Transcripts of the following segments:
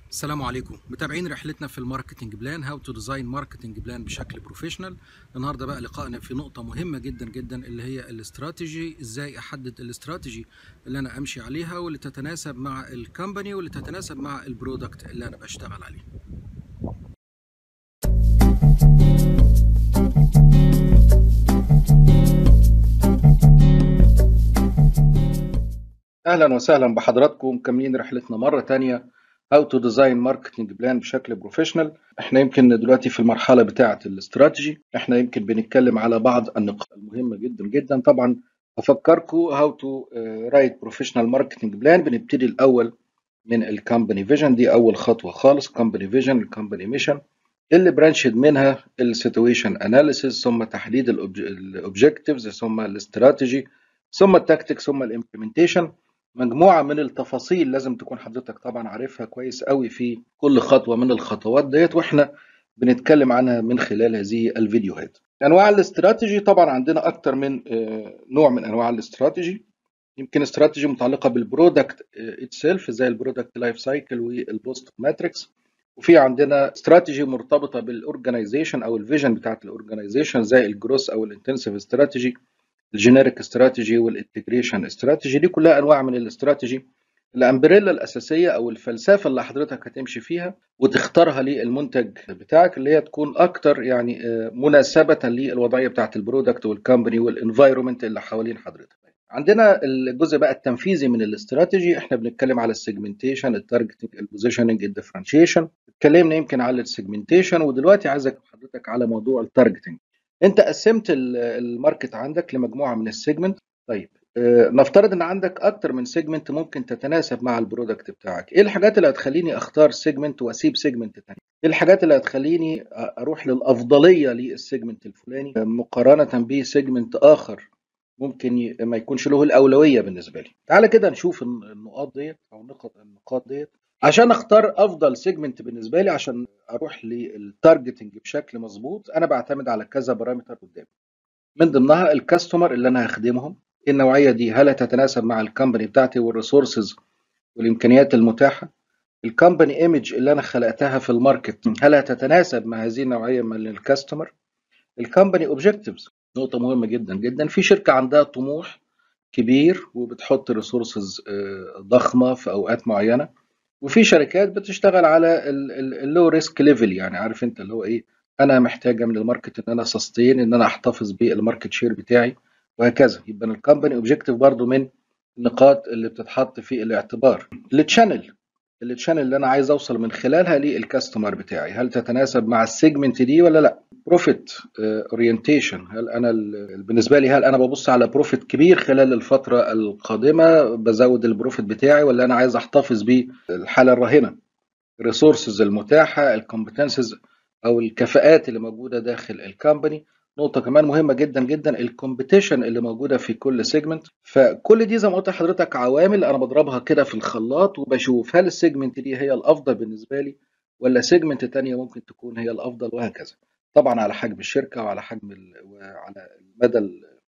السلام عليكم متابعين رحلتنا في الماركتنج بلان هاو تو ديزاين ماركتنج بلان بشكل بروفيشنال النهارده بقى لقائنا في نقطه مهمه جدا جدا اللي هي الاستراتيجي ازاي احدد الاستراتيجي اللي انا امشي عليها واللي تتناسب مع الكومباني واللي تتناسب مع البرودكت اللي انا بشتغل عليه اهلا وسهلا بحضراتكم مكملين رحلتنا مره تانية هاو تو ديزاين ماركتنج بلان بشكل بروفيشنال احنا يمكن دلوقتي في المرحله بتاعه الاستراتيجي احنا يمكن بنتكلم على بعض النقاط المهمه جدا جدا طبعا افكركم هاو تو رايت بروفيشنال ماركتنج بلان بنبتدي الاول من الكومباني فيجن دي اول خطوه خالص كومباني فيجن الكومباني ميشن اللي برانشد منها السيتويشن اناليسيس ثم تحديد الاوبجكتيفز ثم الاستراتيجي ثم التكتيك ثم الامبلمنتيشن مجموعة من التفاصيل لازم تكون حضرتك طبعا عارفها كويس قوي في كل خطوة من الخطوات ديت واحنا بنتكلم عنها من خلال هذه الفيديوهات انواع الاستراتيجي طبعا عندنا اكتر من نوع من انواع الاستراتيجي يمكن استراتيجي متعلقة بالبرودكت اتسيلف زي البرودكت لايف سايكل والبوست ماتريكس وفي عندنا استراتيجي مرتبطة بالاورجنايزيشن او الفيجن بتاعت الاورجنايزيشن زي الجروس او الانتنسيف استراتيجي الجينيريك استراتيجي والانتجريشن استراتيجي دي كلها انواع من الاستراتيجي الامبريلا الاساسيه او الفلسفه اللي حضرتك هتمشي فيها وتختارها للمنتج بتاعك اللي هي تكون اكتر يعني مناسبه للوضعيه بتاعت البرودكت والكامباني والانفايرمنت اللي حوالين حضرتك عندنا الجزء بقى التنفيذي من الاستراتيجي احنا بنتكلم على السيجمنتيشن التارجتنج البوزيشننج الديفرنشيشن اتكلمنا يمكن على السيجمنتيشن ودلوقتي عايزك حضرتك على موضوع التارجتنج انت قسمت الماركت عندك لمجموعه من السيجمنت طيب اه نفترض ان عندك اكتر من سيجمنت ممكن تتناسب مع البرودكت بتاعك ايه الحاجات اللي هتخليني اختار سيجمنت واسيب سيجمنت تاني ايه الحاجات اللي هتخليني اروح للافضليه للسيجمنت الفلاني مقارنه بسيجمنت اخر ممكن ما يكونش له الاولويه بالنسبه لي تعالى كده نشوف النقاط ديت او النقط النقاط ديت عشان اختار افضل سيجمنت بالنسبه لي عشان اروح للتارجتنج بشكل مظبوط انا بعتمد على كذا بارامتر قدامي من ضمنها الكاستمر اللي انا هخدمهم النوعيه دي هل هتتناسب مع الكومباني بتاعتي والريسورسز والامكانيات المتاحه الكومباني ايمج اللي انا خلقتها في الماركت هل هتتناسب مع هذه النوعيه من الكاستمر الكومباني اوبجكتيفز نقطه مهمه جدا جدا في شركه عندها طموح كبير وبتحط ريسورسز ضخمه في اوقات معينه وفي شركات بتشتغل على اللو ريسك ليفل يعني عارف انت اللي هو ايه انا محتاجه من الماركت ان انا سستين ان انا احتفظ بالماركت شير بتاعي وهكذا يبقى الكومباني اوبجيكتيف برضو من النقاط اللي بتتحط في الاعتبار التشانل التشانل اللي انا عايز اوصل من خلالها للكاستمر بتاعي هل تتناسب مع السيجمنت دي ولا لا بروفيت اورينتيشن هل انا بالنسبه لي هل انا ببص على بروفيت كبير خلال الفتره القادمه بزود البروفيت بتاعي ولا انا عايز احتفظ بالحاله الراهنه الريسورسز المتاحه الكومبتنسز او الكفاءات اللي موجوده داخل الكومباني نقطه كمان مهمه جدا جدا الكومبيتيشن اللي موجوده في كل سيجمنت فكل دي زي ما قلت لحضرتك عوامل انا بضربها كده في الخلاط وبشوف هل السيجمنت دي هي الافضل بالنسبه لي ولا سيجمنت تانية ممكن تكون هي الافضل وهكذا طبعا على حجم الشركه وعلى حجم ال... وعلى مدى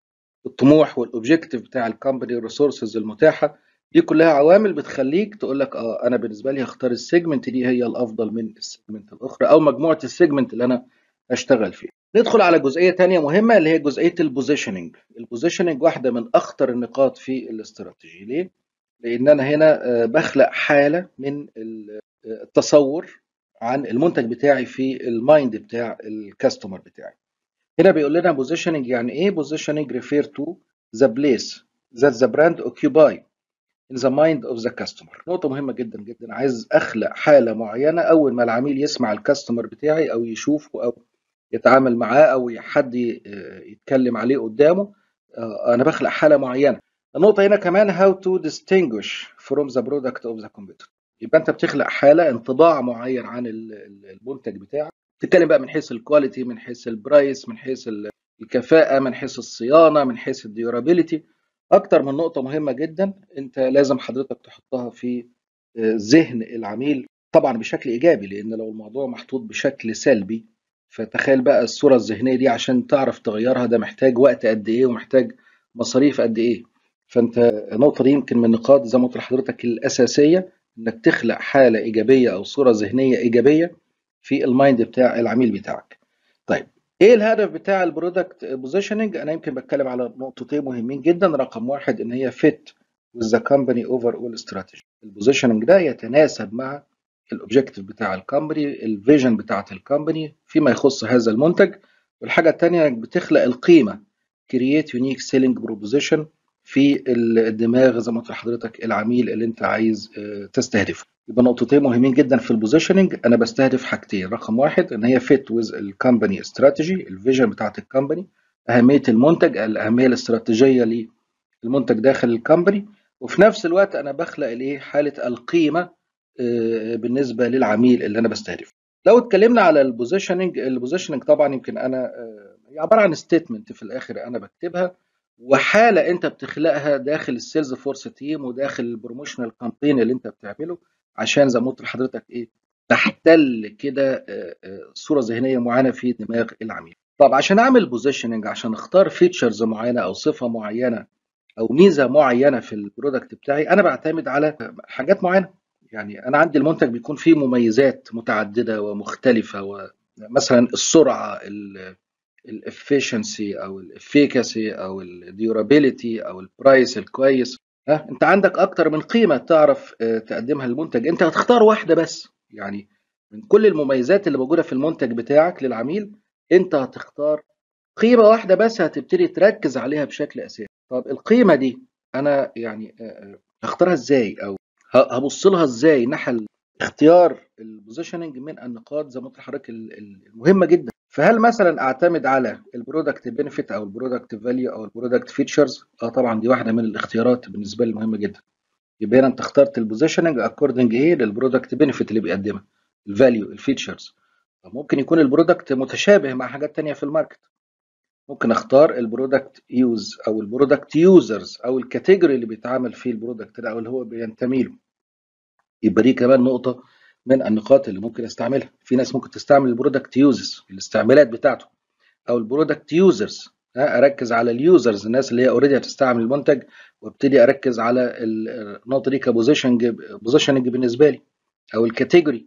الطموح والاوبجيكتيف بتاع الكومباني والريسورسز المتاحه دي كلها عوامل بتخليك تقول لك اه انا بالنسبه لي هختار السيجمنت دي هي الافضل من السيجمنت الاخرى او مجموعه السيجمنت اللي انا هشتغل فيها ندخل على جزئيه تانية مهمه اللي هي جزئيه البوزيشننج البوزيشننج واحده من اخطر النقاط في الاستراتيجي ليه لان انا هنا بخلق حاله من التصور عن المنتج بتاعي في المايند بتاع الكاستمر بتاعي هنا بيقول لنا بوزيشننج يعني ايه بوزيشننج ريفير تو ذا بليس that the brand occupy in the mind of the customer نقطة مهمة جدا جدا عايز أخلق حالة معينة أول ما العميل يسمع الكاستمر بتاعي أو يشوفه أو يتعامل معاه أو حد يتكلم عليه قدامه أنا بخلق حالة معينة النقطة هنا كمان how to distinguish from the product of the competitor يبقى انت بتخلق حاله انطباع معين عن المنتج بتاعك تتكلم بقى من حيث الكواليتي من حيث البرايس من حيث الكفاءه من حيث الصيانه من حيث الديورابيلتي اكتر من نقطه مهمه جدا انت لازم حضرتك تحطها في ذهن العميل طبعا بشكل ايجابي لان لو الموضوع محطوط بشكل سلبي فتخيل بقى الصوره الذهنيه دي عشان تعرف تغيرها ده محتاج وقت قد ايه ومحتاج مصاريف قد ايه فانت النقطه دي يمكن من النقاط زي ما قلت لحضرتك الاساسيه انك تخلق حاله ايجابيه او صوره ذهنيه ايجابيه في المايند بتاع العميل بتاعك طيب ايه الهدف بتاع البرودكت بوزيشننج انا يمكن بتكلم على نقطتين مهمين جدا رقم واحد ان هي فيت with the company overall strategy البوزيشننج ده يتناسب مع الاوبجيكتيف بتاع الكومباني الفيجن بتاعت الكومباني فيما يخص هذا المنتج والحاجه الثانيه انك بتخلق القيمه create unique selling proposition في الدماغ زي ما قلت لحضرتك العميل اللي انت عايز تستهدفه يبقى نقطتين مهمين جدا في البوزيشننج انا بستهدف حاجتين رقم واحد ان هي فيت ويز الكومباني استراتيجي الفيجن بتاعت الكومباني اهميه المنتج الاهميه الاستراتيجيه للمنتج داخل الكومباني وفي نفس الوقت انا بخلق الايه حاله القيمه بالنسبه للعميل اللي انا بستهدفه لو اتكلمنا على البوزيشننج البوزيشننج طبعا يمكن انا هي عباره عن ستيتمنت في الاخر انا بكتبها وحاله انت بتخلقها داخل السيلز فورس تيم وداخل البروموشنال كامبين اللي انت بتعمله عشان زي ما قلت لحضرتك ايه تحتل كده صوره ذهنيه معينه في دماغ العميل. طب عشان اعمل بوزيشننج عشان اختار فيتشرز معينه او صفه معينه او ميزه معينه في البرودكت بتاعي انا بعتمد على حاجات معينه يعني انا عندي المنتج بيكون فيه مميزات متعدده ومختلفه ومثلا السرعه الافشنسي او الافيكاسي او الديورابيليتي او البرايس الكويس ها انت عندك اكتر من قيمه تعرف تقدمها للمنتج انت هتختار واحده بس يعني من كل المميزات اللي موجوده في المنتج بتاعك للعميل انت هتختار قيمه واحده بس هتبتدي تركز عليها بشكل اساسي طب القيمه دي انا يعني هختارها ازاي او هبص لها ازاي ناحيه اختيار البوزيشننج من النقاط زي ما قلت لحضرتك المهمه جدا فهل مثلا اعتمد على البرودكت بنفيت او البرودكت فاليو او البرودكت فيتشرز اه طبعا دي واحده من الاختيارات بالنسبه لي مهمه جدا يبقى هنا انت اخترت البوزيشننج اكوردنج ايه للبرودكت بنفيت اللي بيقدمها الفاليو الفيتشرز ممكن يكون البرودكت متشابه مع حاجات تانية في الماركت ممكن اختار البرودكت يوز او البرودكت يوزرز او الكاتيجوري اللي بيتعامل فيه البرودكت ده او اللي هو بينتمي له يبقى دي كمان نقطه من النقاط اللي ممكن استعملها في ناس ممكن تستعمل البرودكت يوزز الاستعمالات بتاعته او البرودكت يوزرز اركز على اليوزرز الناس اللي هي اوريدي هتستعمل المنتج وابتدي اركز على النقطه دي كبوزيشنج بوزيشننج بالنسبه لي او الكاتيجوري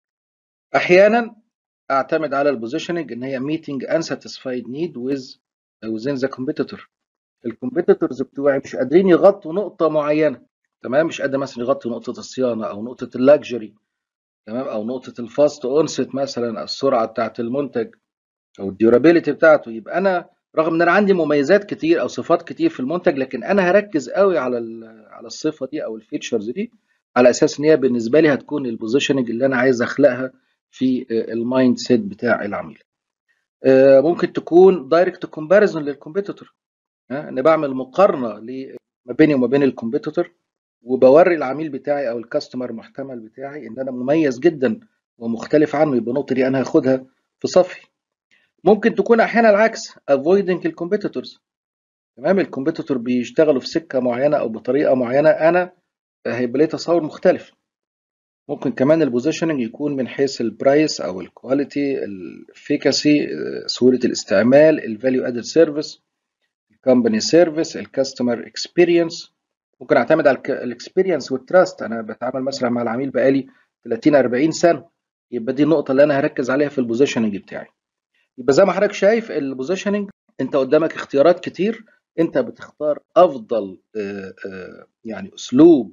احيانا اعتمد على البوزيشننج ان هي meeting unsatisfied need with within the competitor الكومبيتيتورز بتوعي مش قادرين يغطوا نقطه معينه تمام مش قادر مثلا يغطي نقطه الصيانه او نقطه اللاكجري تمام او نقطه الفاست اونست مثلا السرعه بتاعه المنتج او الديورابيلتي بتاعته يبقى انا رغم ان انا عندي مميزات كتير او صفات كتير في المنتج لكن انا هركز قوي على على الصفه دي او الفيتشرز دي على اساس ان هي بالنسبه لي هتكون البوزيشننج اللي انا عايز اخلقها في المايند سيت بتاع العميل ممكن تكون دايركت كومباريزون للكومبيتيتور انا بعمل مقارنه ما بيني وما بين الكومبيتيتور وبوري العميل بتاعي او الكاستمر محتمل بتاعي ان انا مميز جدا ومختلف عنه يبقى النقطه دي انا هاخدها في صفي ممكن تكون احيانا العكس avoiding الكومبيتيتورز تمام الكومبيتيتور بيشتغلوا في سكه معينه او بطريقه معينه انا هيبقى لي تصور مختلف ممكن كمان البوزيشننج يكون من حيث البرايس او الكواليتي الافيكاسي سهوله الاستعمال الفاليو ادد سيرفيس الكومباني سيرفيس الكاستمر اكسبيرينس ممكن اعتمد على الاكسبيرينس والتراست انا بتعامل مثلا مع العميل بقالي 30 40 سنه يبقى دي النقطه اللي انا هركز عليها في البوزيشننج بتاعي يبقى زي ما حضرتك شايف البوزيشننج انت قدامك اختيارات كتير انت بتختار افضل يعني اسلوب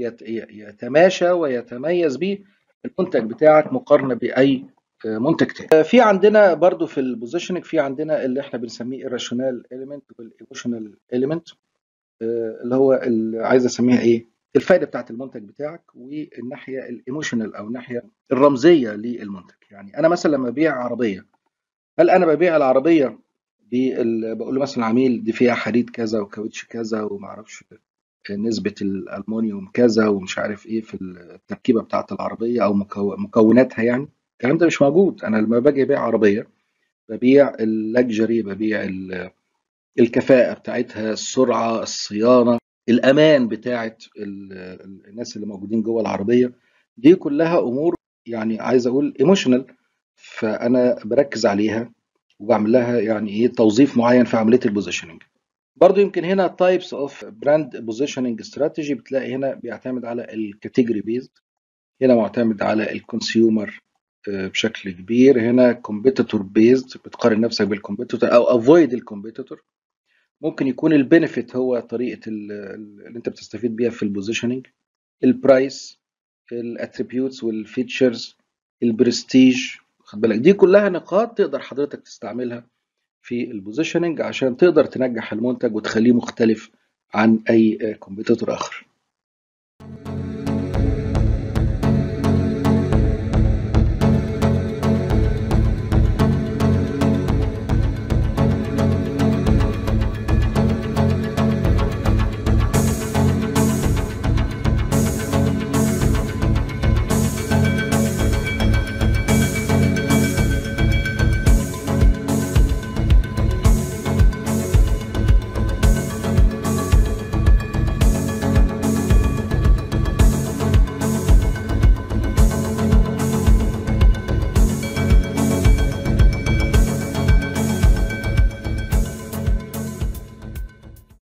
يتماشى ويتميز به المنتج بتاعك مقارنه باي منتج تاني في عندنا برضو في البوزيشننج في عندنا اللي احنا بنسميه الراشونال اليمنت والايموشنال اليمنت اللي هو اللي عايز اسميها ايه الفائده بتاعت المنتج بتاعك والناحيه الايموشنال او الناحيه الرمزيه للمنتج يعني انا مثلا لما ابيع عربيه هل انا ببيع العربيه بقول له مثلا عميل دي فيها حديد كذا وكاوتش كذا وما اعرفش نسبه الالمونيوم كذا ومش عارف ايه في التركيبه بتاعه العربيه او مكوناتها يعني الكلام ده مش موجود انا لما باجي ابيع عربيه ببيع اللكجري ببيع الكفاءه بتاعتها السرعه الصيانه الامان بتاعت الناس اللي موجودين جوه العربيه دي كلها امور يعني عايز اقول ايموشنال فانا بركز عليها وبعمل لها يعني ايه توظيف معين في عمليه البوزيشننج برضو يمكن هنا تايبس اوف براند بوزيشننج استراتيجي بتلاقي هنا بيعتمد على الكاتيجوري بيزد هنا معتمد على الكونسيومر بشكل كبير هنا كومبيتيتور بيزد بتقارن نفسك بالكومبيتيتور او افويد الكومبيتيتور ممكن يكون البينفيت هو طريقه اللي انت بتستفيد بيها في البوزيشننج البرايس الاتريبيوتس والفيتشرز البرستيج خد بالك دي كلها نقاط تقدر حضرتك تستعملها في البوزيشننج عشان تقدر تنجح المنتج وتخليه مختلف عن اي كومبيتيتور اخر